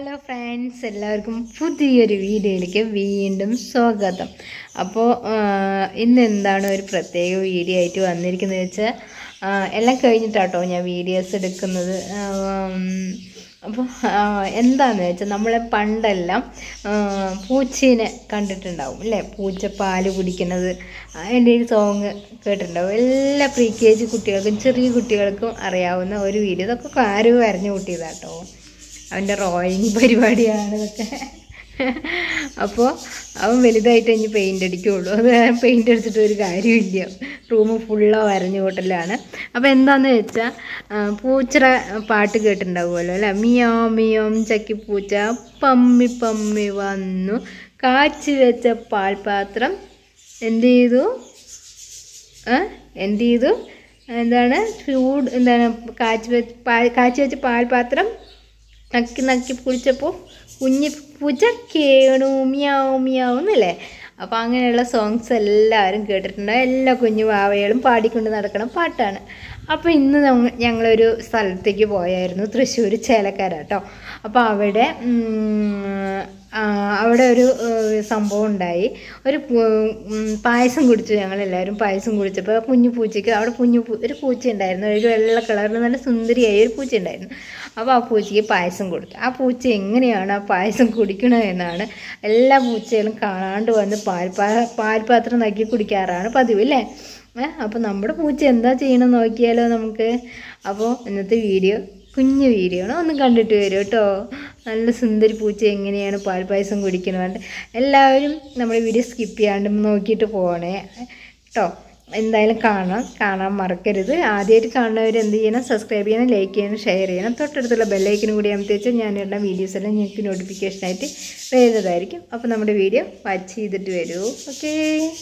hello friends എല്ലാവർക്കും പുതിയൊരു വീഡിയോയിലേക്ക് വീണ്ടും സ്വാഗതം അപ്പോൾ ഇന്ന് എന്താണ് ഒരു പ്രത്യേക വീഡിയോ ആയിട്ട് വന്നിരിക്കുന്നത് വെച്ചാൽ എല്ലാം കഴിഞ്ഞിട്ടാട്ടോ ഞാൻ വീഡിയോസ് എടുക്കുന്നത് അപ്പോൾ എന്താണെന്ന് വെച്ചാൽ നമ്മളെ പണ്ടെല്ലാം ആ, പൂച്ചേനെ കണ്ടിട്ടുണ്ടാവും അല്ലേ പൂച്ച പാല് കുടിക്കുന്നത് അതിൻ്റെ ഒരു സോങ് കേട്ടിട്ടുണ്ടാവും എല്ലാ പ്രീ കെ ജി കുട്ടികൾക്കും ചെറിയ കുട്ടികൾക്കും അറിയാവുന്ന ഒരു വീഡിയോ ഇതൊക്കെ ആരും വരഞ്ഞു കൂട്ടിയതാട്ടോ അവൻ്റെ റോയിങ് പരിപാടിയാണ് ഇതൊക്കെ അപ്പോൾ അവൻ വലുതായിട്ട് ഇനി പെയിൻ്റ് അടിക്കുള്ളൂ അത് പെയിൻ്റ് അടിച്ചിട്ട് ഒരു കാര്യമില്ല റൂം ഫുള്ളോ വരഞ്ഞു കൂട്ടലാണ് അപ്പോൾ എന്താണെന്ന് വെച്ചാൽ പൂച്ചയുടെ പാട്ട് കേട്ടിട്ടുണ്ടാവുമല്ലോ അല്ലേ മിയോ മിയോം ചക്കി പൂച്ച പമ്മി പമ്മി വന്നു കാച്ചി വെച്ച പാൽപാത്രം എന്ത് ചെയ്തു ആ, എന്ത് ചെയ്തു എന്താണ് ചൂട് എന്താണ് കാച്ചി വെച്ച് പാൽ കാച്ചി വെച്ച പാൽപാത്രം നക്കി നക്കി കുടിച്ചപ്പോൾ കുഞ്ഞി പൂച്ച കേണു മിയാവും മിയാവും എന്നല്ലേ അപ്പോൾ അങ്ങനെയുള്ള സോങ്സ് എല്ലാവരും കേട്ടിട്ടുണ്ട് എല്ലാ കുഞ്ഞു വാവകളും പാടിക്കൊണ്ട് നടക്കണ പാട്ടാണ് അപ്പോൾ ഇന്ന് ഞങ്ങ- ഞങ്ങളൊരു സ്ഥലത്തേക്ക് പോയായിരുന്നു തൃശ്ശൂർ ചേലക്കര കേട്ടോ അപ്പോൾ അവിടെ ഉം, ആ, അവിടെ ഒരു ഏഹ്, സംഭവം ഉണ്ടായി ഒരു പൂ- ഉം, പായസം കുടിച്ചു ഞങ്ങളെല്ലാവരും പായസം കുടിച്ചപ്പോൾ ആ കുഞ്ഞു പൂച്ചയ്ക്ക് അവിടെ കുഞ്ഞു പൂ ഒരു പൂച്ച ഉണ്ടായിരുന്നു ഒരു വെള്ള കളറിൽ നല്ല സുന്ദരിയായ ഒരു പൂച്ച ഉണ്ടായിരുന്നു അപ്പോൾ ആ പൂച്ചയ്ക്ക് പായസം കൊടുത്തു ആ പൂച്ച എങ്ങനെയാണ് ആ പായസം കുടിക്കണത് എന്നാണ് എല്ലാ പൂച്ചകളും കാണാണ്ട് വന്ന് പാൽപാ പാൽപാത്രം നക്കി കുടിക്കാറാണ് പതിവ് അല്ലേ ഏഹ് അപ്പോൾ നമ്മുടെ പൂച്ച എന്താ ചെയ്യണം നോക്കിയാലോ നമുക്ക് അപ്പോൾ ഇന്നത്തെ വീഡിയോ കുഞ്ഞു വീഡിയോ ആണ് ഒന്ന് കണ്ടിട്ട് വരും കേട്ടോ നല്ല സുന്ദരി പൂച്ച എങ്ങനെയാണ് പാൽപ്പായസം കുടിക്കുന്നത് എല്ലാവരും നമ്മുടെ വീഡിയോ സ്കിപ്പ് ചെയ്യാണ്ട് നോക്കിയിട്ട് പോകണേ കേട്ടോ എന്തായാലും കാണാം കാണാൻ മറക്കരുത് ആദ്യമായിട്ട് കാണുന്നവർ എന്ത് ചെയ്യണം സബ്സ്ക്രൈബ് ചെയ്യണം ലൈക്ക് ചെയ്യണം ഷെയർ ചെയ്യണം തൊട്ടടുത്തുള്ള ബെല്ലൈക്കിനും കൂടി അമർത്തി വെച്ചാൽ ഞാനിടുന്ന വീഡിയോസ് എല്ലാം ഞങ്ങൾക്ക് നോട്ടിഫിക്കേഷനായിട്ട് വരുന്നതായിരിക്കും അപ്പോൾ നമ്മുടെ വീഡിയോ വാച്ച് ചെയ്തിട്ട് വരൂ ഓക്കേ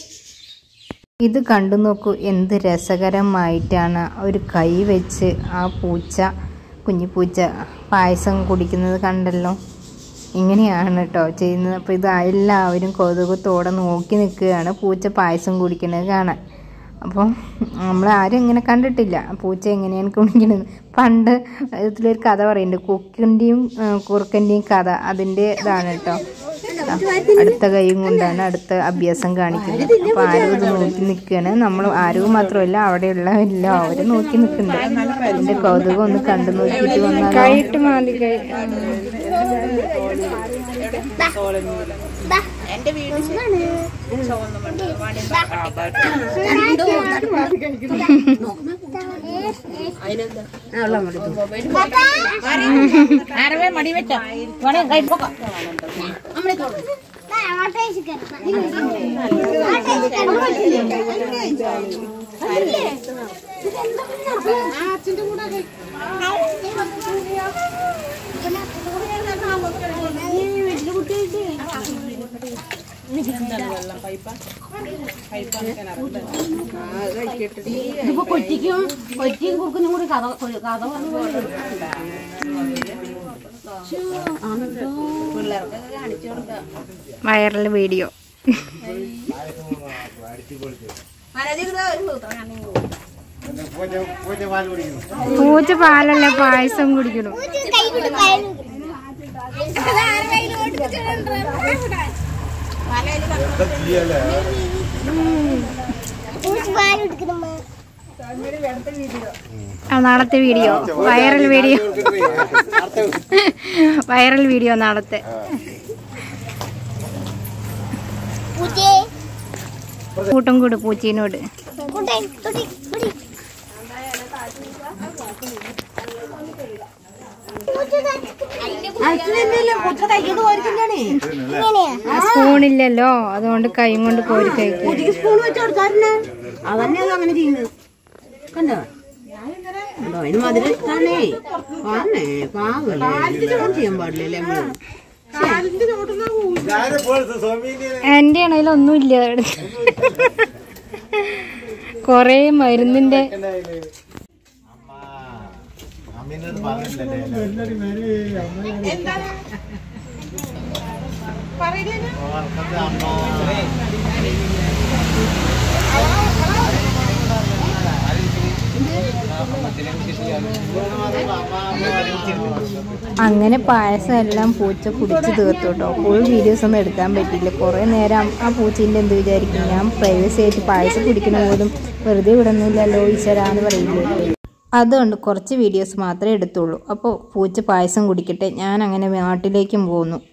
ഇത് കണ്ടു നോക്കൂ എന്ത് രസകരമായിട്ടാണ് ഒരു കൈ വെച്ച് ആ പൂച്ച കുഞ്ഞു പൂച്ച പായസം കുടിക്കുന്നത് കണ്ടല്ലോ ഇങ്ങനെയാണ് കേട്ടോ ചെയ്യുന്നത് അപ്പോൾ ഇത് എല്ലാവരും കൗതുകത്തോടെ നോക്കി നിൽക്കുകയാണ് പൂച്ച പായസം കുടിക്കുന്നത് കാണാൻ അപ്പോൾ നമ്മൾ ആരും ഇങ്ങനെ കണ്ടിട്ടില്ല പൂച്ച എങ്ങനെയാണ് കുടിക്കുന്നത് പണ്ട് ഇതിലൊരു കഥ പറയുന്നുണ്ട് കുക്കിൻ്റെയും കുറുക്കൻ്റെയും കഥ അതിൻ്റെ ഇതാണ് കേട്ടോ ദാ, അടുത്ത കൈയും കൊണ്ടാണ് അടുത്ത അഭ്യാസം കാണിക്കുന്നത് അപ്പോൾ ആരും ഇത് നോക്കി നിൽക്കുകയാണ് നമ്മൾ ആരും മാത്രമല്ല അവിടെയുള്ള എല്ലാവരും നോക്കി നിൽക്കുന്നുണ്ട് എൻ്റെ കൗതുകം ഒന്ന് കണ്ടു നോക്കിയിട്ട് വന്നാൽ മാതി കൈ ഇതിപ്പോ കൊച്ചിക്കും കൊച്ചിയും കുറുക്കനും കൂടി കഥ കഥ പറഞ്ഞു വൈറൽ വീഡിയോ പൂച്ച പാലല്ല പായസം കുടിക്കണം ആ നാളത്തെ video viral video viral video നാളത്തെ കൂട്ടം കൂട് പൂച്ചീനോട് കൊച്ചു കഴിക്കുന്നത് ഓർക്കില്ലാണേ സ്പൂണില്ലല്ലോ അതുകൊണ്ട് കൈ കൊണ്ട് കോരി കഴിക്കും കൊച്ചിക്ക് സ്പൂൺ വെച്ച് കൊടുക്കാറുണ്ട് അതന്നെ അത് അങ്ങനെ ചെയ്യുന്നത് കണ്ടോ കണ്ടോ അതിന് മധുരം ഇഷ്ടാണേ പാന്നേ പാവല്ലേ ഇതൊന്നും ചെയ്യാൻ പാടില്ലല്ലേ നമ്മള് എന്റെ ആണെങ്കിൽ ഒന്നുമില്ല അവിടെ കൊറേ മരുന്നിന്റെ അങ്ങനെ പായസം എല്ലാം പൂച്ച കുടിച്ച് തീർത്തു കേട്ടോ ഫുൾ വീഡിയോസ് ഒന്നും എടുക്കാൻ പറ്റിയില്ല കുറേ നേരം ആ പൂച്ചേൻ്റെ എന്ത് വിചാരിക്കും ഞാൻ പ്രൈവസി ആയിട്ട് പായസം കുടിക്കണ പോലും വെറുതെ വിടുന്നില്ലല്ലോ ഈശ്വരാന്ന് പറയില്ലേ അതുകൊണ്ട് കുറച്ച് വീഡിയോസ് മാത്രമേ എടുത്തുള്ളൂ അപ്പോൾ പൂച്ച പായസം കുടിക്കട്ടെ ഞാൻ അങ്ങനെ നാട്ടിലേക്കും പോന്നു